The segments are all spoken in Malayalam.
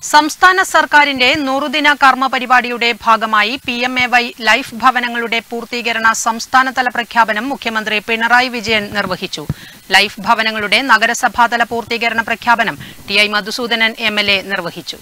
സംസ്ഥാന സർക്കാരിന്റെ നൂറുദിന കർമ്മ പരിപാടിയുടെ ഭാഗമായി P M A Y life ഭവനങ്ങളുടെ പൂർത്തീകരണ സംസ്ഥാനതല പ്രഖ്യാപനം മുഖ്യമന്ത്രി പിണറായി വിജയൻ നിർവഹിച്ചു ലൈഫ് ഭവനങ്ങളുടെ നഗരസഭാതല പൂർത്തീകരണ പ്രഖ്യാപനം T I Madhusoodanan M L A നിർവഹിച്ചു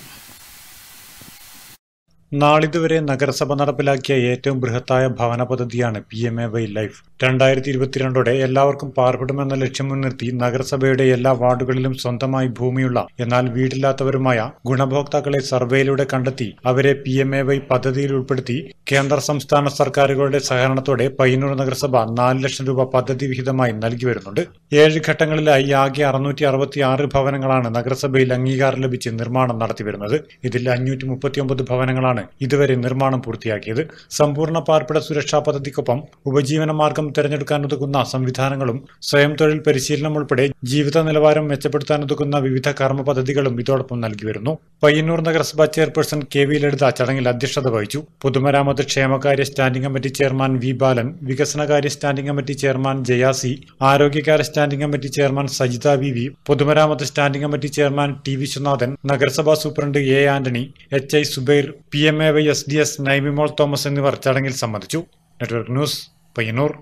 നാളിതുവരെ നഗരസഭ നടപ്പിലാക്കിയ ഏറ്റവും ബൃഹത്തായ ഭവന പദ്ധതിയാണ് P M A Y life രണ്ടായിരത്തി ഇരുപത്തിരണ്ടോടെ എല്ലാവർക്കും പാർപ്പിടുമെന്ന ലക്ഷ്യം മുൻനിർത്തി നഗരസഭയുടെ എല്ലാ വാർഡുകളിലും സ്വന്തമായി ഭൂമിയുള്ള എന്നാൽ വീടില്ലാത്തവരുമായ ഗുണഭോക്താക്കളെ സർവേയിലൂടെ കണ്ടെത്തി അവരെ പി എം എ വൈ പദ്ധതിയിൽ ഉൾപ്പെടുത്തി കേന്ദ്ര സംസ്ഥാന സർക്കാരുകളുടെ സഹകരണത്തോടെ പയ്യന്നൂർ നഗരസഭ നാല് ലക്ഷം രൂപ പദ്ധതി വിഹിതമായി നൽകി വരുന്നുണ്ട് ഏഴ് ഘട്ടങ്ങളിലായി ആകെ അറുന്നൂറ്റി അറുപത്തി ആറ് ഭവനങ്ങളാണ് നഗരസഭയിൽ അംഗീകാരം ലഭിച്ച് നിർമ്മാണം നടത്തിവരുന്നത് ഇതിൽ അഞ്ഞൂറ്റി മുപ്പത്തിയൊമ്പത് ഭവനങ്ങളാണ് ഇതുവരെ നിർമ്മാണം പൂർത്തിയാക്കിയത് സമ്പൂർണ്ണ പാർപ്പിട സുരക്ഷാ പദ്ധതിക്കൊപ്പം ഉപജീവന മാർഗം തിരഞ്ഞെടുക്കാനുതകുന്ന സംവിധാനങ്ങളും സ്വയം തൊഴിൽ പരിശീലനം ഉൾപ്പെടെ ജീവിത നിലവാരം മെച്ചപ്പെടുത്താനുതകുന്ന വിവിധ കർമ്മ പദ്ധതികളും ഇതോടൊപ്പം നൽകി വരുന്നു പയ്യന്നൂർ നഗരസഭ ചെയർപേഴ്സൺ കെ വി ലളിത ചടങ്ങിൽ അധ്യക്ഷത വഹിച്ചു പൊതുമരാമത്ത് ക്ഷേമകാര്യ standing committee chairman V Balan വികസനകാര്യ സ്റ്റാൻഡിംഗ് കമ്മിറ്റി ചെയർമാൻ ജയാസി ആരോഗ്യകാര്യ standing committee chairman Sajitha V V പൊതുമരാമത്ത് standing committee chairman T Viswanathan നഗരസഭാ superintendent A Antony H I Subair P M A Y S D S Naimimol Thomas എന്നിവർ ചടങ്ങിൽ സംബന്ധിച്ചു network news Payyanur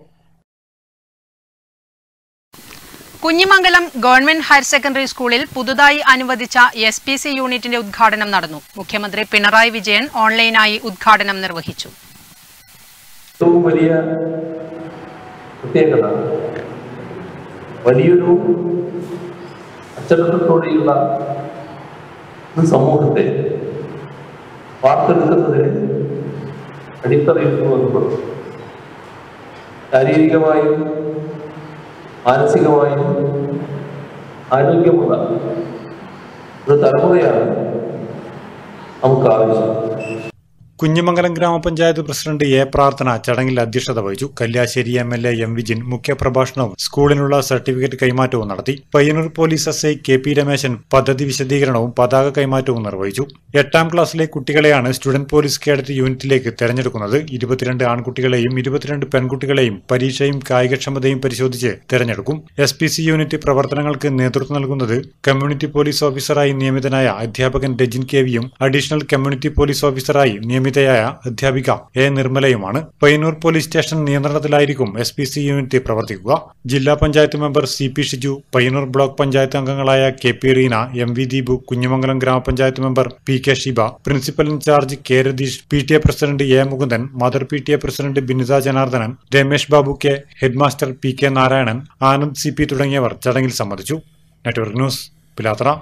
Kunhimangalam government higher secondary സ്കൂളിൽ പുതുതായി അനുവദിച്ച എസ് പി സി യൂണിറ്റിന്റെ ഉദ്ഘാടനം നടന്നു മുഖ്യമന്ത്രി പിണറായി വിജയൻ ഓൺലൈനായി ഉദ്ഘാടനം നിർവഹിച്ചു ഏറ്റവും വലിയ പ്രത്യേകത വലിയൊരു അച്ചടക്കത്തോടെയുള്ള ഒരു സമൂഹത്തെ വാർത്തെടുക്കുന്നതിന് അടിത്തറയിട്ടു എന്നുള്ളത് ശാരീരികമായും മാനസികമായും ആരോഗ്യമുള്ള ഒരു തലമുറയാണ് നമുക്ക് ആവശ്യം കുഞ്ഞിമംഗലം ഗ്രാമപഞ്ചായത്ത് പ്രസിഡന്റ് എ പ്രാർത്ഥന ചടങ്ങിൽ അധ്യക്ഷത വഹിച്ചു Kalliasseri M L A M Vijin മുഖ്യപ്രഭാഷണവും സ്കൂളിനുള്ള സർട്ടിഫിക്കറ്റ് കൈമാറ്റവും നടത്തി Payyanur police S I K P Rameshan പദ്ധതി വിശദീകരണവും പതാക കൈമാറ്റവും നിർവഹിച്ചു എട്ടാം ക്ലാസ്സിലെ കുട്ടികളെയാണ് സ്റ്റുഡന്റ് പോലീസ് കേഡറ്റ് യൂണിറ്റിലേക്ക് തെരഞ്ഞെടുക്കുന്നത് ഇരുപത്തിരണ്ട് ആൺകുട്ടികളെയും ഇരുപത്തിരണ്ട് പെൺകുട്ടികളെയും പരീക്ഷയും കായികക്ഷമതയും പരിശോധിച്ച് തെരഞ്ഞെടുക്കും എസ് പി സി യൂണിറ്റ് പ്രവർത്തനങ്ങൾക്ക് നേതൃത്വം നൽകുന്നത് കമ്മ്യൂണിറ്റി പോലീസ് ഓഫീസറായി നിയമിതനായ അധ്യാപകൻ രജിൻ കെ വിയും അഡീഷണൽ കമ്മ്യൂണിറ്റി പോലീസ് ഓഫീസറായി നിയമിതയായ അധ്യാപിക എ നിർമ്മലയുമാണ് പയ്യന്നൂർ പോലീസ് സ്റ്റേഷൻ നിയന്ത്രണത്തിലായിരിക്കും എസ് പി സി യൂണിറ്റ് പ്രവർത്തിക്കുക ജില്ലാ panchayat member C P Shiju Payyanur block panchayat അംഗങ്ങളായ K P Reena M V Deepu Kunhimangalam ഗ്രാമപഞ്ചായത്ത് member P K Shiba principal in charge K Ratheesh P T A president A Mukundan mother P T A president Binitha Janardhanan Ramesh Babu K headmaster P K Narayanan Anand C P തുടങ്ങിയവർ ചടങ്ങിൽ സംബന്ധിച്ചു നെറ്റ്വർക്ക് ന്യൂസ് പിലാത്ര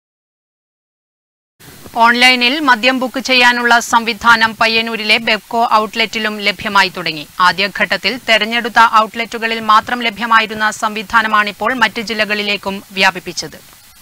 ഓൺലൈനിൽ മദ്യം ബുക്ക് ചെയ്യാനുള്ള സംവിധാനം പയ്യന്നൂരിലെ ബെബ്കോ ഔട്ട്ലെറ്റിലും ലഭ്യമായി തുടങ്ങി ആദ്യഘട്ടത്തിൽ തെരഞ്ഞെടുത്ത ഔട്ട്ലെറ്റുകളിൽ മാത്രം ലഭ്യമായിരുന്ന സംവിധാനമാണിപ്പോൾ മറ്റ് ജില്ലകളിലേക്കും വ്യാപിപ്പിച്ചത്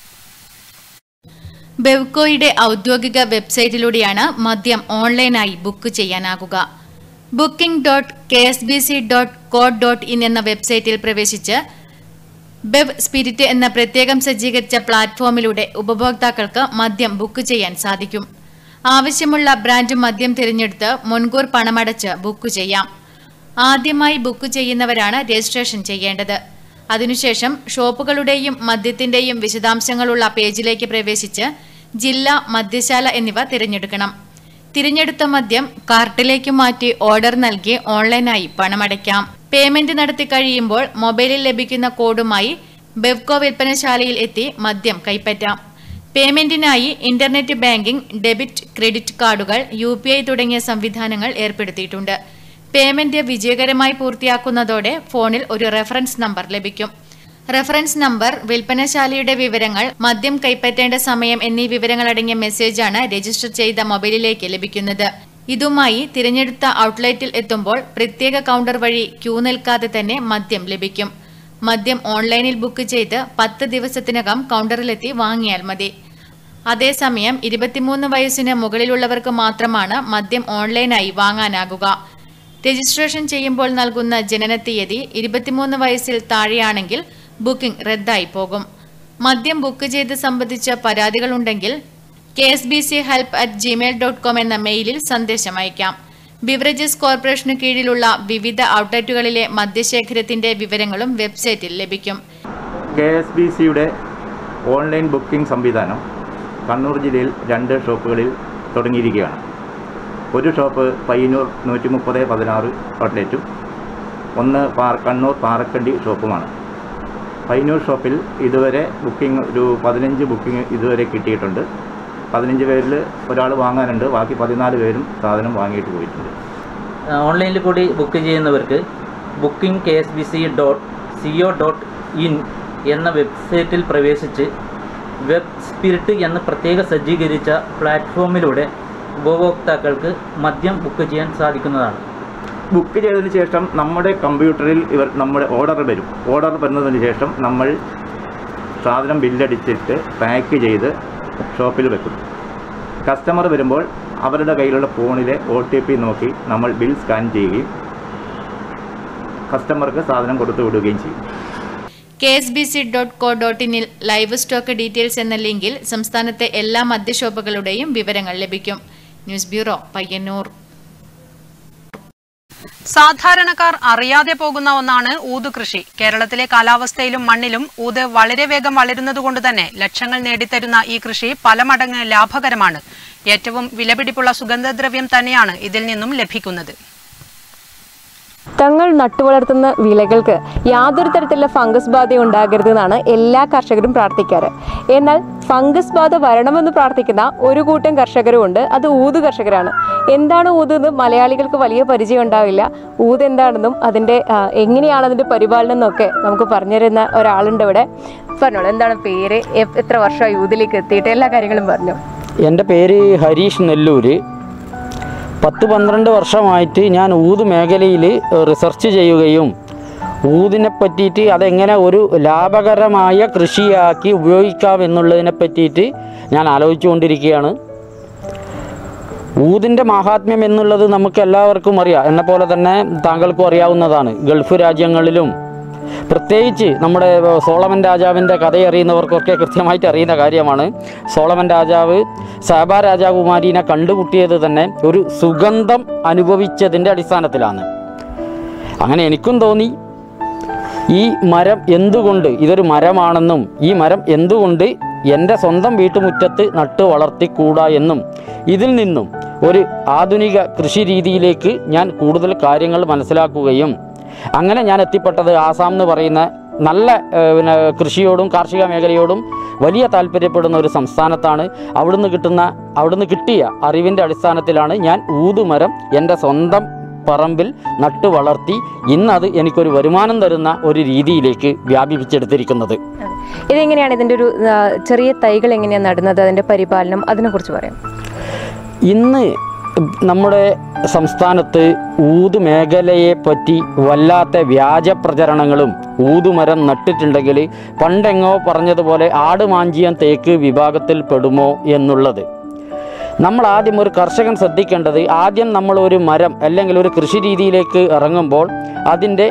ബെവ്കോയുടെ ഔദ്യോഗിക വെബ്സൈറ്റിലൂടെയാണ് മദ്യം ഓൺലൈനായി ബുക്ക് ചെയ്യാനാകുക booking dot K S B C dot code dot in എന്ന വെബ്സൈറ്റിൽ പ്രവേശിച്ച് ബെവ് സ്പിരിറ്റ് എന്ന പ്രത്യേകം സജ്ജീകരിച്ച പ്ലാറ്റ്ഫോമിലൂടെ ഉപഭോക്താക്കൾക്ക് മദ്യം ബുക്ക് ചെയ്യാൻ സാധിക്കും ആവശ്യമുള്ള ബ്രാൻഡ് മദ്യം തിരഞ്ഞെടുത്ത് മുൻകൂർ പണമടച്ച് ബുക്ക് ചെയ്യാം ആദ്യമായി ബുക്ക് ചെയ്യുന്നവരാണ് രജിസ്ട്രേഷൻ ചെയ്യേണ്ടത് അതിനുശേഷം ഷോപ്പുകളുടെയും മദ്യത്തിന്റെയും വിശദാംശങ്ങളുള്ള പേജിലേക്ക് പ്രവേശിച്ച് ജില്ല മദ്യശാല എന്നിവ തിരഞ്ഞെടുക്കണം തിരഞ്ഞെടുത്ത മദ്യം കാർട്ടിലേക്ക് മാറ്റി ഓർഡർ നൽകി ഓൺലൈനായി പണമടയ്ക്കാം പേയ്മെന്റ് നടത്തി കഴിയുമ്പോൾ മൊബൈലിൽ ലഭിക്കുന്ന കോഡുമായി ബെവ്കോ വിൽപ്പനശാലയിൽ എത്തി മദ്യം കൈപ്പറ്റാം പേയ്മെന്റിനായി ഇന്റർനെറ്റ് ബാങ്കിംഗ് ഡെബിറ്റ് ക്രെഡിറ്റ് കാർഡുകൾ യു തുടങ്ങിയ സംവിധാനങ്ങൾ ഏർപ്പെടുത്തിയിട്ടുണ്ട് പേയ്മെന്റ് വിജയകരമായി പൂർത്തിയാക്കുന്നതോടെ ഫോണിൽ ഒരു റെഫറൻസ് നമ്പർ ലഭിക്കും റെഫറൻസ് നമ്പർ വിൽപ്പനശാലയുടെ വിവരങ്ങൾ മദ്യം കൈപ്പറ്റേണ്ട സമയം എന്നീ വിവരങ്ങളടങ്ങിയ മെസ്സേജാണ് രജിസ്റ്റർ ചെയ്ത മൊബൈലിലേക്ക് ലഭിക്കുന്നത് ഇതുമായി തിരഞ്ഞെടുത്ത ഔട്ട്ലെറ്റിൽ എത്തുമ്പോൾ പ്രത്യേക കൗണ്ടർ വഴി ക്യൂ നിൽക്കാതെ തന്നെ മദ്യം ലഭിക്കും മദ്യം ഓൺലൈനിൽ ബുക്ക് ചെയ്ത് പത്ത് ദിവസത്തിനകം കൗണ്ടറിലെത്തി വാങ്ങിയാൽ മതി അതേസമയം ഇരുപത്തിമൂന്ന് വയസ്സിന് മുകളിലുള്ളവർക്ക് മാത്രമാണ് മദ്യം ഓൺലൈനായി വാങ്ങാനാകുക രജിസ്ട്രേഷൻ ചെയ്യുമ്പോൾ നൽകുന്ന ജനനത്തീയതി ഇരുപത്തിമൂന്ന് വയസ്സിൽ താഴെയാണെങ്കിൽ ബുക്കിംഗ് റദ്ദായി പോകും മദ്യം ബുക്ക് ചെയ്ത് സംബന്ധിച്ച പരാതികളുണ്ടെങ്കിൽ K S B C help at Gmail dot com എന്ന മെയിലിൽ സന്ദേശം അയക്കാം ബിവറേജസ് കോർപ്പറേഷന് കീഴിലുള്ള വിവിധ ഔട്ട്ലെറ്റുകളിലെ മദ്യശേഖരത്തിന്റെ വിവരങ്ങളും വെബ്സൈറ്റിൽ ലഭിക്കും കെ എസ് ബി സിയുടെ ഓൺലൈൻ ബുക്കിംഗ് സംവിധാനം കണ്ണൂർ ജില്ലയിൽ രണ്ട് ഷോപ്പുകളിൽ തുടങ്ങിയിരിക്കുകയാണ് ഒരു ഷോപ്പ് പയ്യന്നൂർ നൂറ്റി മുപ്പത് പതിനാറ് ഔട്ട്ലെറ്റും ഒന്ന് പാർ കണ്ണൂർ പാറക്കണ്ടി ഷോപ്പുമാണ് പയ്യന്നൂർ ഷോപ്പിൽ ഇതുവരെ ബുക്കിംഗ് ഒരു പതിനഞ്ച് ബുക്കിംഗ് ഇതുവരെ കിട്ടിയിട്ടുണ്ട് പതിനഞ്ച് പേരിൽ ഒരാൾ വാങ്ങാനുണ്ട് ബാക്കി പതിനാല് പേരും സാധനം വാങ്ങിയിട്ട് പോയിട്ടുണ്ട് ഓൺലൈനിൽ കൂടി ബുക്ക് ചെയ്യുന്നവർക്ക് booking K S B C dot C O dot in എന്ന വെബ്സൈറ്റിൽ പ്രവേശിച്ച് വെബ് സ്പിരിറ്റ് എന്ന് പ്രത്യേക സജ്ജീകരിച്ച പ്ലാറ്റ്ഫോമിലൂടെ ഉപഭോക്താക്കൾക്ക് മദ്യം ബുക്ക് ചെയ്യാൻ സാധിക്കുന്നതാണ് ബുക്ക് ചെയ്തതിന് ശേഷം നമ്മുടെ കമ്പ്യൂട്ടറിൽ ഇവർ നമ്മുടെ ഓർഡർ വരും ഓർഡർ വരുന്നതിന് ശേഷം നമ്മൾ സാധനം ബില്ലടിച്ചിട്ട് പാക്ക് ചെയ്ത് ഷോപ്പിൽ വെക്കും കസ്റ്റമർ വരുമ്പോൾ അവരുടെ കയ്യിലുള്ള ഫോണിലെ ഒ ടി പി നോക്കി നമ്മൾ ബിൽ സ്കാൻ ചെയ്യുകയും കസ്റ്റമർക്ക് സാധനം കൊടുത്തു വിടുകയും ചെയ്യും K S B C dot co dot ഇനിൽ ലൈവ് സ്റ്റോക്ക് ഡീറ്റെയിൽസ് എന്ന ലിങ്കിൽ സംസ്ഥാനത്തെ എല്ലാ മദ്യഷോപ്പുകളുടെയും വിവരങ്ങൾ ലഭിക്കും ന്യൂസ് ബ്യൂറോ പയ്യന്നൂർ സാധാരണക്കാർ അറിയാതെ പോകുന്ന ഒന്നാണ് ഊത് കൃഷി കേരളത്തിലെ കാലാവസ്ഥയിലും മണ്ണിലും ഊത് വളരെ വേഗം വളരുന്നതുകൊണ്ട് തന്നെ ലക്ഷങ്ങൾ നേടിത്തരുന്ന ഈ കൃഷി പല മടങ്ങ് ലാഭകരമാണ് ഏറ്റവും വിലപിടിപ്പുള്ള സുഗന്ധദ്രവ്യം തന്നെയാണ് ഇതിൽ നിന്നും ലഭിക്കുന്നത് തങ്ങൾ നട്ടുവളർത്തുന്ന വിളകൾക്ക് യാതൊരു തരത്തിലുള്ള ഫംഗസ് ബാധ ഉണ്ടാകരുതെന്നാണ് എല്ലാ കർഷകരും പ്രാർത്ഥിക്കാറ് എന്നാൽ ഫംഗസ് ബാധ വരണമെന്ന് പ്രാർത്ഥിക്കുന്ന ഒരു കൂട്ടം കർഷകരും ഉണ്ട് അത് ഊത് കർഷകരാണ് എന്താണ് ഊത് എന്ന് മലയാളികൾക്ക് വലിയ പരിചയം ഉണ്ടാവില്ല ഊത് എന്താണെന്നും അതിൻ്റെ ആ, എങ്ങനെയാണ് അതിൻ്റെ പരിപാലനം എന്നൊക്കെ നമുക്ക് പറഞ്ഞുതരുന്ന ഒരാളുണ്ട് ഇവിടെ പറഞ്ഞോളൂ എന്താണ് പേര് എ- എത്ര വർഷമായി ഊതിലേക്ക് എത്തിയിട്ട് എല്ലാ കാര്യങ്ങളും പറഞ്ഞു എൻ്റെ പേര് ഹരീഷ് നെല്ലൂര് പത്ത് പന്ത്രണ്ട് വർഷമായിട്ട് ഞാൻ ഊത് മേഖലയിൽ റിസർച്ച് ചെയ്യുകയും ഊതിനെ പറ്റിയിട്ട് അതെങ്ങനെ ഒരു ലാഭകരമായ കൃഷിയാക്കി ഉപയോഗിക്കാം എന്നുള്ളതിനെ പറ്റിയിട്ട് ഞാൻ ആലോചിച്ചുകൊണ്ടിരിക്കുകയാണ് ഊതിൻ്റെ മാഹാത്മ്യം എന്നുള്ളത് നമുക്ക് എല്ലാവർക്കും അറിയാം എന്നെ പോലെ തന്നെ താങ്കൾക്കും അറിയാവുന്നതാണ് ഗൾഫ് രാജ്യങ്ങളിലും പ്രത്യേകിച്ച് നമ്മുടെ സോളമൻ രാജാവിൻ്റെ കഥയറിയുന്നവർക്കൊക്കെ കൃത്യമായിട്ട് അറിയുന്ന കാര്യമാണ് സോളമൻ രാജാവ് സാബ രാജാകുമാരീനെ കണ്ടുമുട്ടിയത് തന്നെ ഒരു സുഗന്ധം അനുഭവിച്ചതിൻ്റെ അടിസ്ഥാനത്തിലാണ് അങ്ങനെ എനിക്കും തോന്നി ഈ മരം എന്തുകൊണ്ട് ഇതൊരു മരമാണെന്നും ഈ മരം എന്തുകൊണ്ട് എൻ്റെ സ്വന്തം വീട്ടുമുറ്റത്ത് നട്ട് വളർത്തിക്കൂടാ എന്നും ഇതിൽ നിന്നും ഒരു ആധുനിക കൃഷി രീതിയിലേക്ക് ഞാൻ കൂടുതൽ കാര്യങ്ങൾ മനസ്സിലാക്കുകയും അങ്ങനെ ഞാൻ എത്തിപ്പെട്ടത് ആസാം എന്ന് പറയുന്ന നല്ല ഏഹ്, പിന്നെ കൃഷിയോടും കാർഷിക മേഖലയോടും വലിയ താല്പര്യപ്പെടുന്ന ഒരു സംസ്ഥാനത്താണ് അവിടുന്ന് കിട്ടുന്ന അവിടുന്ന് കിട്ടിയ അറിവിൻ്റെ അടിസ്ഥാനത്തിലാണ് ഞാൻ ഊതുമരം എൻ്റെ സ്വന്തം പറമ്പിൽ നട്ടു വളർത്തി ഇന്നത് എനിക്കൊരു വരുമാനം തരുന്ന ഒരു രീതിയിലേക്ക് വ്യാപിപ്പിച്ചെടുത്തിരിക്കുന്നത് ഇതെങ്ങനെയാണ് ഇതിൻ്റെ ഒരു ആ, ചെറിയ തൈകൾ എങ്ങനെയാണ് നടുന്നത് അതിൻ്റെ പരിപാലനം അതിനെക്കുറിച്ച് പറയാം ഇന്ന് നമ്മുടെ സംസ്ഥാനത്ത് ഊത് മേഖലയെ പറ്റി വല്ലാത്ത വ്യാജ പ്രചരണങ്ങളും ഊതുമരം നട്ടിട്ടുണ്ടെങ്കിൽ പണ്ടെങ്ങോ പറഞ്ഞതുപോലെ ആട് മാഞ്ചിയം തേക്ക് വിഭാഗത്തിൽ പെടുമോ എന്നുള്ളത് നമ്മൾ ആദ്യം ഒരു കർഷകൻ ശ്രദ്ധിക്കേണ്ടത് ആദ്യം നമ്മൾ ഒരു മരം അല്ലെങ്കിൽ ഒരു കൃഷി രീതിയിലേക്ക് ഇറങ്ങുമ്പോൾ അതിൻ്റെ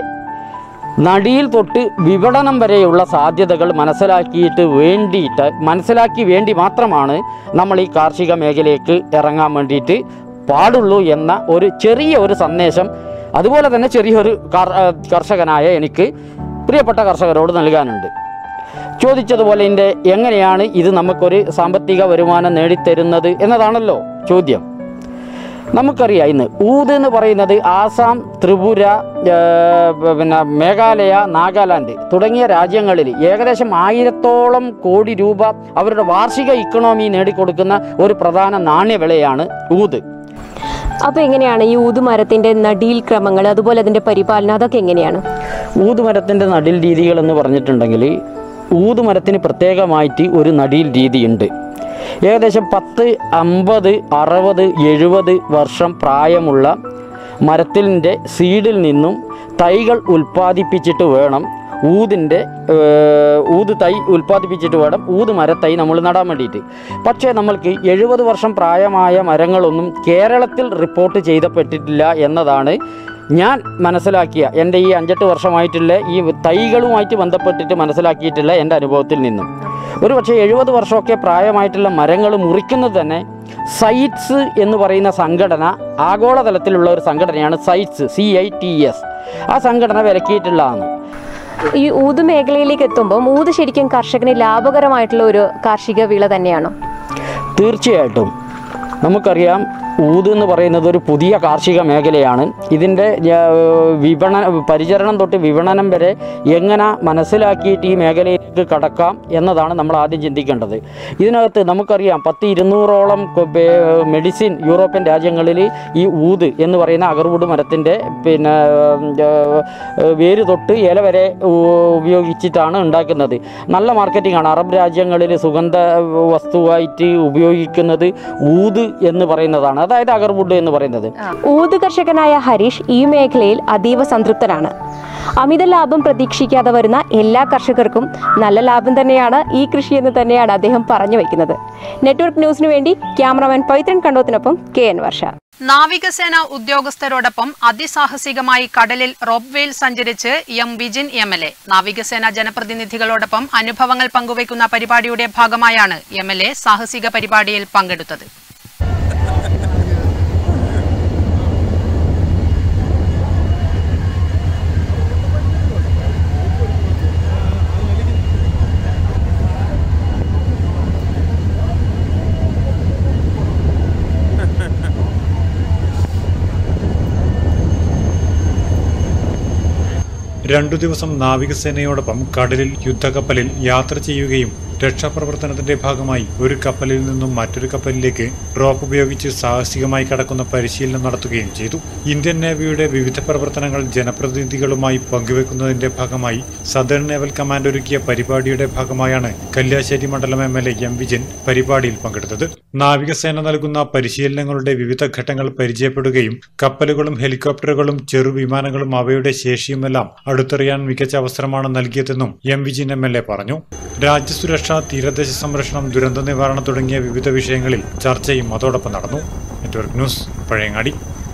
നടിയിൽ തൊട്ട് വിപണനം വരെയുള്ള സാധ്യതകൾ മനസ്സിലാക്കിയിട്ട് വേണ്ടിയിട്ട് മനസ്സിലാക്കി വേണ്ടി മാത്രമാണ് നമ്മൾ ഈ കാർഷിക മേഖലയ്ക്ക് ഇറങ്ങാൻ വേണ്ടിയിട്ട് പാടുള്ളൂ എന്ന ഒരു ചെറിയ ഒരു സന്ദേശം അതുപോലെ തന്നെ ചെറിയൊരു കർ- ആ, കർഷകനായ എനിക്ക് പ്രിയപ്പെട്ട കർഷകരോട് നൽകാനുണ്ട് ചോദിച്ചതുപോലെ ഇതിൻ്റെ എങ്ങനെയാണ് ഇത് നമുക്കൊരു സാമ്പത്തിക വരുമാനം നേടിത്തരുന്നത് എന്നതാണല്ലോ ചോദ്യം നമുക്കറിയാം ഇന്ന് ഊത് എന്ന് പറയുന്നത് ആസാം ത്രിപുര ആ, പിന്നെ മേഘാലയ നാഗാലാൻഡ് തുടങ്ങിയ രാജ്യങ്ങളിൽ ഏകദേശം ആയിരത്തോളം കോടി രൂപ അവരുടെ വാർഷിക ഇക്കണോമി നേടിക്കൊടുക്കുന്ന ഒരു പ്രധാന നാണ്യവിളയാണ് ഊത് അപ്പോൾ എങ്ങനെയാണ് ഈ ഊതുമരത്തിൻ്റെ നടീൽ ക്രമങ്ങൾ അതുപോലെ അതിൻ്റെ പരിപാലനം അതൊക്കെ എങ്ങനെയാണ് ഊതുമരത്തിൻ്റെ നടീൽ രീതികൾ എന്ന് പറഞ്ഞിട്ടുണ്ടെങ്കിൽ ഊതുമരത്തിന് പ്രത്യേകമായിട്ട് ഒരു നടീൽ രീതിയുണ്ട് ഏകദേശം പത്ത് അമ്പത് അറുപത് എഴുപത് വർഷം പ്രായമുള്ള മരത്തിൻ്റെ സീഡിൽ നിന്നും തൈകൾ ഉൽപ്പാദിപ്പിച്ചിട്ട് വേണം ഊതിൻ്റെ ഏഹ്, ഊത് തൈ ഉൽപ്പാദിപ്പിച്ചിട്ട് വേണം ഊത് മരത്തൈ നമ്മൾ നടാൻ വേണ്ടിയിട്ട് പക്ഷേ നമ്മൾക്ക് എഴുപത് വർഷം പ്രായമായ മരങ്ങളൊന്നും കേരളത്തിൽ റിപ്പോർട്ട് ചെയ്തപ്പെട്ടിട്ടില്ല എന്നതാണ് ഞാൻ മനസ്സിലാക്കിയ എൻ്റെ ഈ അഞ്ചെട്ട് വർഷമായിട്ടുള്ള ഈ തൈകളുമായിട്ട് ബന്ധപ്പെട്ടിട്ട് മനസ്സിലാക്കിയിട്ടുള്ള എൻ്റെ അനുഭവത്തിൽ നിന്നും ഒരു പക്ഷേ എഴുപത് വർഷമൊക്കെ പ്രായമായിട്ടുള്ള മരങ്ങൾ മുറിക്കുന്നത് തന്നെ സൈറ്റ്സ് എന്ന് പറയുന്ന സംഘടന ആഗോളതലത്തിലുള്ള ഒരു സംഘടനയാണ് CITES C I T S ആ സംഘടന വിലക്കിയിട്ടുള്ളതാണ് ഈ ഊത് മേഖലയിലേക്ക് എത്തുമ്പോൾ ഊത് ശരിക്കും കർഷകന് ലാഭകരമായിട്ടുള്ള ഒരു കാർഷിക വിള തന്നെയാണോ തീർച്ചയായിട്ടും നമുക്കറിയാം ഊത് എന്ന് പറയുന്നത് ഒരു പുതിയ കാർഷിക മേഖലയാണ് ഇതിൻ്റെ വിപണന പരിചരണം തൊട്ട് വിപണനം വരെ എങ്ങനെ മനസ്സിലാക്കിയിട്ട് ഈ മേഖലയിലേക്ക് കടക്കാം എന്നതാണ് നമ്മൾ ആദ്യം ചിന്തിക്കേണ്ടത് ഇതിനകത്ത് നമുക്കറിയാം പത്ത് ഇരുന്നൂറോളം കൊ- ബേ- മെഡിസിൻ യൂറോപ്യൻ രാജ്യങ്ങളിൽ ഈ ഊത് എന്ന് പറയുന്ന അഗർവുഡ് മരത്തിൻ്റെ പിന്നെ ഏഹ്, വേര് തൊട്ട് ഇല വരെ ഉ- ഉപയോഗിച്ചിട്ടാണ് ഉണ്ടാക്കുന്നത് നല്ല മാർക്കറ്റിംഗ് ആണ് അറബ് രാജ്യങ്ങളിൽ സുഗന്ധ വസ്തുവായിട്ട് ഉപയോഗിക്കുന്നത് ഊത് എന്ന് പറയുന്നതാണ് അതായത് അഗർവുഡ് എന്ന് പറയുന്നത് ഊത് കർഷകനായ ഹരീഷ് ഈ മേഖലയിൽ അതീവ സംതൃപ്തനാണ് അമിത ലാഭം പ്രതീക്ഷിക്കാതെ വരുന്ന എല്ലാ കർഷകർക്കും നല്ല ലാഭം തന്നെയാണ് ഈ കൃഷി എന്ന് തന്നെയാണ് അദ്ദേഹം പറഞ്ഞു വയ്ക്കുന്നത് നെറ്റ്വർക്ക് ന്യൂസിനു വേണ്ടി ക്യാമറാമാൻ പൈത്രൻ കണ്ടോത്തിനൊപ്പം കെ എൻ വർഷ നാവികസേന ഉദ്യോഗസ്ഥരോടൊപ്പം അതിസാഹസികമായി കടലിൽ റോപ്വേയിൽ സഞ്ചരിച്ച് M Vijin M L A നാവികസേന ജനപ്രതിനിധികളോടൊപ്പം അനുഭവങ്ങൾ പങ്കുവയ്ക്കുന്ന പരിപാടിയുടെ ഭാഗമായാണ് എം എൽ എ സാഹസിക പരിപാടിയിൽ പങ്കെടുത്തത് രണ്ടു ദിവസം നാവികസേനയോടൊപ്പം കടലിൽ യുദ്ധക്കപ്പലിൽ യാത്ര ചെയ്യുകയും രക്ഷാപ്രവർത്തനത്തിന്റെ ഭാഗമായി ഒരു കപ്പലിൽ നിന്നും മറ്റൊരു കപ്പലിലേക്ക് റോപ്പ് ഉപയോഗിച്ച് സാഹസികമായി കടക്കുന്ന പരിശീലനം നടത്തുകയും ചെയ്തു ഇന്ത്യൻ നേവിയുടെ വിവിധ പ്രവർത്തനങ്ങൾ ജനപ്രതിനിധികളുമായി പങ്കുവെക്കുന്നതിന്റെ ഭാഗമായി സദേൺ നേവൽ കമാൻഡ് ഒരുക്കിയ പരിപാടിയുടെ ഭാഗമായാണ് കല്യാശ്ശേരി മണ്ഡലം M L A M Vijayan പരിപാടിയിൽ പങ്കെടുത്തത് നാവികസേന നൽകുന്ന പരിശീലനങ്ങളുടെ വിവിധ ഘട്ടങ്ങൾ പരിചയപ്പെടുകയും കപ്പലുകളും ഹെലികോപ്റ്ററുകളും ചെറുവിമാനങ്ങളും അവയുടെ ശേഷിയുമെല്ലാം അടുത്തറിയാൻ മികച്ച അവസരമാണ് നൽകിയതെന്നും M Vijayan M L A പറഞ്ഞു രാജ്യസുരക്ഷ തീരദേശ സംരക്ഷണം ദുരന്ത നിവാരണം തുടങ്ങിയ വിവിധ വിഷയങ്ങളിൽ ചർച്ചയും അതോടൊപ്പം നടന്നു network news Pazhayangadi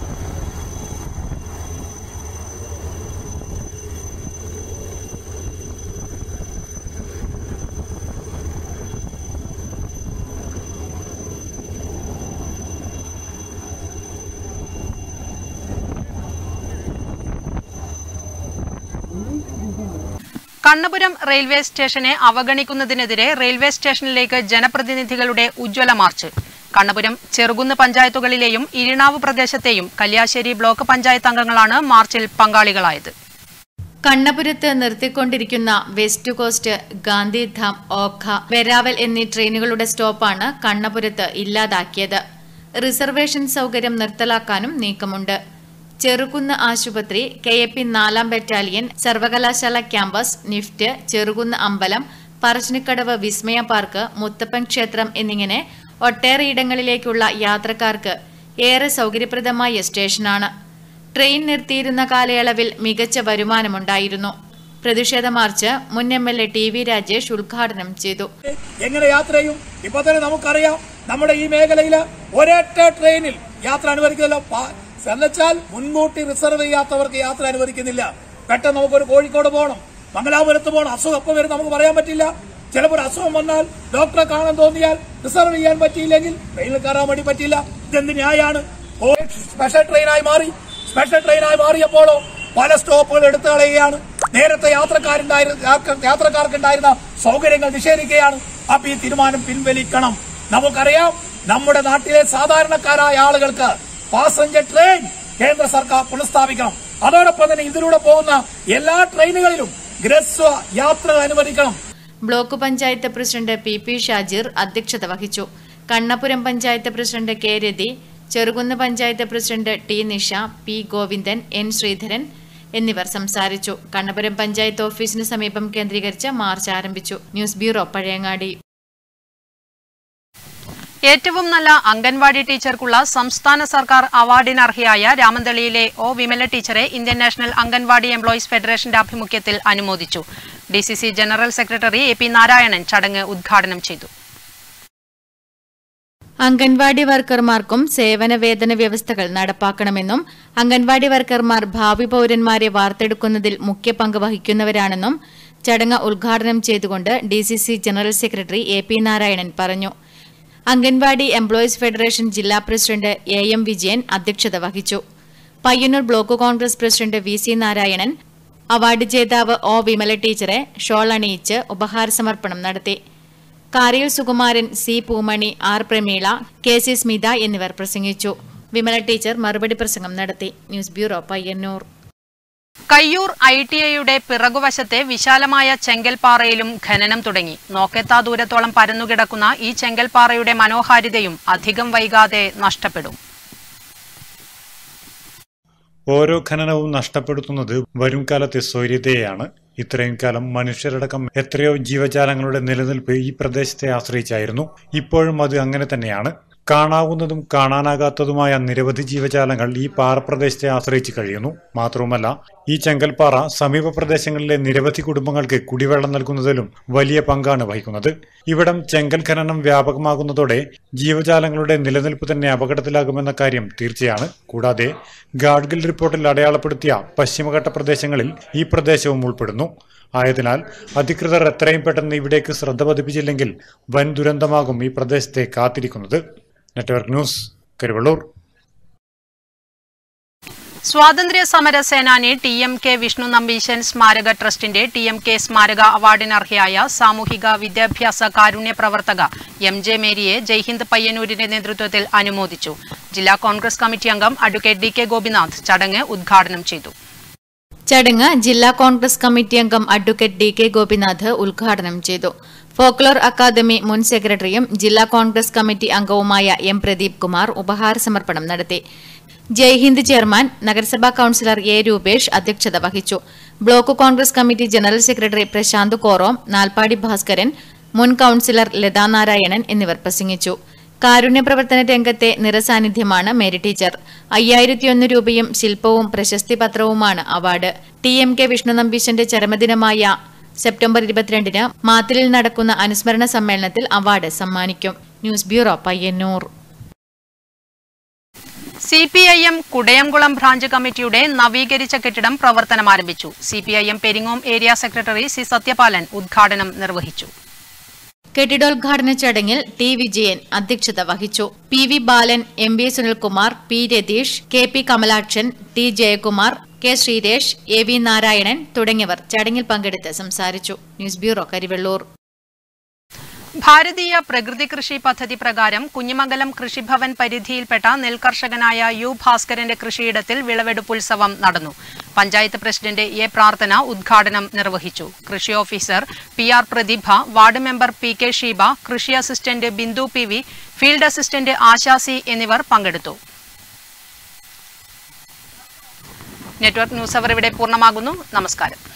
Kannapuram railway സ്റ്റേഷനെ അവഗണിക്കുന്നതിനെതിരെ റെയിൽവേ സ്റ്റേഷനിലേക്ക് ജനപ്രതിനിധികളുടെ ഉജ്ജ്വല മാർച്ച് കണ്ണപുരം ചെറുകുന്ന് പഞ്ചായത്തുകളിലെയും ഇരിണാവ് പ്രദേശത്തെയും കല്യാശ്ശേരി ബ്ലോക്ക് പഞ്ചായത്ത് അംഗങ്ങളാണ് മാർച്ചിൽ പങ്കാളികളായത് കണ്ണപുരത്ത് നിർത്തിക്കൊണ്ടിരിക്കുന്ന വെസ്റ്റ് കോസ്റ്റ് ഗാന്ധിധാം ഓഖ വെരാവൽ എന്നീ ട്രെയിനുകളുടെ സ്റ്റോപ്പാണ് കണ്ണപുരത്ത് ഇല്ലാതാക്കിയത് റിസർവേഷൻ സൗകര്യം നിർത്തലാക്കാനും നീക്കമുണ്ട് ചെറുകുന്ന് ആശുപത്രി കെ എ പി നാലാം ബറ്റാലിയൻ സർവകലാശാല ക്യാമ്പസ് നിഫ്റ്റ് ചെറുകുന്ന് അമ്പലം പറശ്ശിനിക്കടവ് വിസ്മയ പാർക്ക് മുത്തപ്പൻ ക്ഷേത്രം എന്നിങ്ങനെ ഒട്ടേറെ ഇടങ്ങളിലേക്കുള്ള യാത്രക്കാർക്ക് ഏറെ സൗകര്യപ്രദമായ സ്റ്റേഷനാണ് ട്രെയിൻ നിർത്തിയിരുന്ന കാലയളവിൽ മികച്ച വരുമാനമുണ്ടായിരുന്നു പ്രതിഷേധ മാർച്ച് മുൻ M L A T V Rajesh ഉദ്ഘാടനം ചെയ്തു എങ്ങനെ യാത്ര ചെയ്യും ഇപ്പൊ തന്നെ നമുക്കറിയാം നമ്മുടെ ഈ മേഖലയിൽ ഒരൊറ്റ ട്രെയിനിൽ യാത്ര അനുവദിക്കുന്നില്ല പ- എന്നുവെച്ചാൽ മുൻകൂട്ടി റിസർവ് ചെയ്യാത്തവർക്ക് യാത്ര അനുവദിക്കുന്നില്ല പെട്ടെന്ന് നമുക്കൊരു കോഴിക്കോട് പോകണം മംഗലാപുരത്ത് പോകണം അസുഖം എപ്പോൾ വരും നമുക്ക് പറയാൻ പറ്റില്ല ചിലപ്പോൾ ഒരു അസുഖം വന്നാൽ ഡോക്ടറെ കാണാൻ തോന്നിയാൽ റിസർവ് ചെയ്യാൻ പറ്റിയില്ലെങ്കിൽ ട്രെയിനിൽ കയറാൻ വേണ്ടി പറ്റില്ല ഇതെന്ത് ന്യായാണ് ഓ, സ്പെഷ്യൽ ട്രെയിനായി മാറി സ്പെഷ്യൽ ട്രെയിനായി മാറിയപ്പോഴോ പല സ്റ്റോപ്പുകൾ എടുത്തു കളയുകയാണ് നേരത്തെ യാത്രക്കാരുണ്ടായിരുന്ന യാത്ര- യാത്രക്കാർക്കുണ്ടായിരുന്ന സൗകര്യങ്ങൾ നിഷേധിക്കുകയാണ് അപ്പൊ ഈ തീരുമാനം പിൻവലിക്കണം നമുക്കറിയാം നമ്മുടെ നാട്ടിലെ സാധാരണക്കാരായ ആളുകൾക്ക് പാസഞ്ചർ ട്രെയിൻ കേന്ദ്ര സർക്കാർ പുനഃസ്ഥാപിക്കണം അതോടൊപ്പം തന്നെ ഇതിലൂടെ പോകുന്ന എല്ലാ ട്രെയിനുകളിലും ഗ്രസ്വ യാത്രകൾ അനുവദിക്കണം block panchayat president P P Shajir അധ്യക്ഷത വഹിച്ചു Kannapuram panchayat president K Rathi Cherukunnu panchayat president T Nisha P Govindan N Sreedharan എന്നിവർ സംസാരിച്ചു കണ്ണപുരം പഞ്ചായത്ത് ഓഫീസിന് സമീപം കേന്ദ്രീകരിച്ച് മാർച്ച് ആരംഭിച്ചു ന്യൂസ് ബ്യൂറോ പഴയങ്ങാടി ഏറ്റവും നല്ല അംഗൻവാടി ടീച്ചർക്കുള്ള സംസ്ഥാന സർക്കാർ അവാർഡിന് അർഹയായ രാമന്തളിയിലെ ഒ വിമല ടീച്ചറെ ഇന്ത്യൻ നാഷണൽ അംഗൻവാടി എംപ്ലോയീസ് ഫെഡറേഷന്റെ ആഭിമുഖ്യത്തിൽ അനുമോദിച്ചു D C C general secretary A P Narayanan ചടങ്ങ് ഉദ്ഘാടനം ചെയ്തു അംഗൻവാടി വർക്കർമാർക്കും സേവന വേതന വ്യവസ്ഥകൾ നടപ്പാക്കണമെന്നും അംഗൻവാടി വർക്കർമാർ ഭാവി പൌരന്മാരെ വാർത്തെടുക്കുന്നതിൽ മുഖ്യ പങ്ക് വഹിക്കുന്നവരാണെന്നും ചടങ്ങ് ഉദ്ഘാടനം ചെയ്തുകൊണ്ട് D C C general secretary A P Narayanan പറഞ്ഞു അംഗൻവാടി എംപ്ലോയീസ് ഫെഡറേഷൻ ജില്ലാ പ്രസിഡന്റ് എ എം വിജയൻ അധ്യക്ഷത വഹിച്ചു Payyanur block Congress president V C Narayanan award ജേതാവ് ഒ വിമല ടീച്ചറെ ഷോൾ അണിയിച്ച് ഉപഹാര സമർപ്പണം നടത്തി Kariyil Sukumaran C Poomani R Prameela K C Smitha എന്നിവർ പ്രസംഗിച്ചു വിമല ടീച്ചർ മറുപടി പ്രസംഗം നടത്തി news bureau Payyanur Kayyur I T ഐയുടെ പിറകുവശത്തെ വിശാലമായ ചെങ്കൽപ്പാറയിലും ഖനനം തുടങ്ങി നോക്കെത്താ ദൂരത്തോളം പരന്നുകിടക്കുന്ന ഈ ചെങ്കൽപ്പാറയുടെ മനോഹാരിതയും അധികം വൈകാതെ നഷ്ടപ്പെടും ഓരോ ഖനനവും നഷ്ടപ്പെടുത്തുന്നത് വരും കാലത്തെ സ്വൈര്യതയെയാണ് ഇത്രയും കാലം മനുഷ്യരടക്കം എത്രയോ ജീവജാലങ്ങളുടെ നിലനിൽപ്പ് ഈ പ്രദേശത്തെ ആശ്രയിച്ചായിരുന്നു ഇപ്പോഴും അത് അങ്ങനെ തന്നെയാണ് കാണാവുന്നതും കാണാനാകാത്തതുമായ നിരവധി ജീവജാലങ്ങൾ ഈ പാറപ്രദേശത്തെ ആശ്രയിച്ച് കഴിയുന്നു മാത്രവുമല്ല ഈ ചെങ്കൽപ്പാറ സമീപ പ്രദേശങ്ങളിലെ നിരവധി കുടുംബങ്ങൾക്ക് കുടിവെള്ളം നൽകുന്നതിലും വലിയ പങ്കാണ് വഹിക്കുന്നത് ഇവിടം ചെങ്കൽ ഖനനം വ്യാപകമാകുന്നതോടെ ജീവജാലങ്ങളുടെ നിലനിൽപ്പ് തന്നെ അപകടത്തിലാകുമെന്ന കാര്യം തീർച്ചയാണ് കൂടാതെ ഗാഡ്ഗിൽ റിപ്പോർട്ടിൽ അടയാളപ്പെടുത്തിയ പശ്ചിമഘട്ട പ്രദേശങ്ങളിൽ ഈ പ്രദേശവും ഉൾപ്പെടുന്നു ആയതിനാൽ അധികൃതർ എത്രയും പെട്ടെന്ന് ഇവിടേക്ക് ശ്രദ്ധ പതിപ്പിച്ചില്ലെങ്കിൽ വൻ ദുരന്തമാകും ഈ പ്രദേശത്തെ കാത്തിരിക്കുന്നത് നെറ്റ്വർക്ക് ന്യൂസ് കരുവള്ളൂർ സ്വാതന്ത്ര്യ സമര സേനാനി T M K Vishnu Nambeesan സ്മാരക ട്രസ്റ്റിന്റെ ടി എം കെ സ്മാരക അവാർഡിനർഹയായ സാമൂഹിക വിദ്യാഭ്യാസ കാരുണ്യ പ്രവർത്തക എം ജെ മേരിയെ ജയ്ഹിന്ദ് പയ്യന്നൂരിന്റെ നേതൃത്വത്തിൽ അനുമോദിച്ചു ജില്ലാ കോൺഗ്രസ് കമ്മിറ്റി അംഗം അഡ്വക്കേറ്റ് ഡി കെ ഗോപിനാഥ് ചടങ്ങ് ഉദ്ഘാടനം ചെയ്തു ചടങ്ങ് ജില്ലാ കോൺഗ്രസ് കമ്മിറ്റി അംഗം അഡ്വക്കേറ്റ് ഡി കെ ഗോപിനാഥ് ഉദ്ഘാടനം ചെയ്തു ഫോക്ലോർ അക്കാദമി മുൻ സെക്രട്ടറിയും ജില്ലാ കോൺഗ്രസ് കമ്മിറ്റി അംഗവുമായ എം പ്രദീപ് കുമാർ ഉപഹാര സമർപ്പണം നടത്തി ജയ്ഹിന്ദ് ചെയർമാൻ നഗരസഭാ കൌൺസിലർ എ രൂപേഷ് അധ്യക്ഷത വഹിച്ചു block Congress committee general secretary Prashanth Korom Nalpadi Bhaskaran മുൻ കൌൺസിലർ ലതാ നാരായണൻ എന്നിവർ പ്രസംഗിച്ചു കാരുണ്യ പ്രവർത്തന രംഗത്തെ നിറസാന്നിധ്യമാണ് മേരി ടീച്ചർ അയ്യായിരത്തിയൊന്ന് രൂപയും ശില്പവും പ്രശസ്തി പത്രവുമാണ് award T M K Vishnu നമ്പീശന്റെ ചരമദിനമായ സെപ്റ്റംബർ ഇരുപത്തിരണ്ടിന് മാത്തിലിൽ നടക്കുന്ന അനുസ്മരണ സമ്മേളനത്തിൽ അവാർഡ് സമ്മാനിക്കും news bureau Payyanur C P I M Kudayamkulam branch കമ്മിറ്റിയുടെ നവീകരിച്ച കെട്ടിടം പ്രവർത്തനം ആരംഭിച്ചു C P I M Peringome area secretary C Sathyapalan ഉദ്ഘാടനം നിർവഹിച്ചു കെട്ടിടോദ്ഘാടന ചടങ്ങിൽ ടി വിജയൻ അധ്യക്ഷത വഹിച്ചു P V Balan M V Sunilkumar P Ratheesh K P Kamalakshan T Jayakumar K Sreeresh A V Narayanan തുടങ്ങിയവർ ചടങ്ങിൽ പങ്കെടുത്ത് സംസാരിച്ചു ന്യൂസ് ബ്യൂറോ കരിവെള്ളൂർ ഭാരതീയ പ്രകൃതി കൃഷി പദ്ധതി പ്രകാരം കുഞ്ഞിമംഗലം കൃഷിഭവൻ പരിധിയിൽപ്പെട്ട നെൽകർഷകനായ യു ഭാസ്കരന്റെ കൃഷിയിടത്തിൽ വിളവെടുപ്പുത്സവം നടന്നു പഞ്ചായത്ത് പ്രസിഡന്റ് എ പ്രാർത്ഥന ഉദ്ഘാടനം നിർവഹിച്ചു കൃഷി officer P R Prathibha ward member P K Sheeba കൃഷി assistant Bindu P V field assistant Ashasi എന്നിവർ പങ്കെടുത്തു നെറ്റ്വർക്ക് ന്യൂസ് അവർ ഇവിടെ പൂർണ്ണമാകുന്നു നമസ്കാരം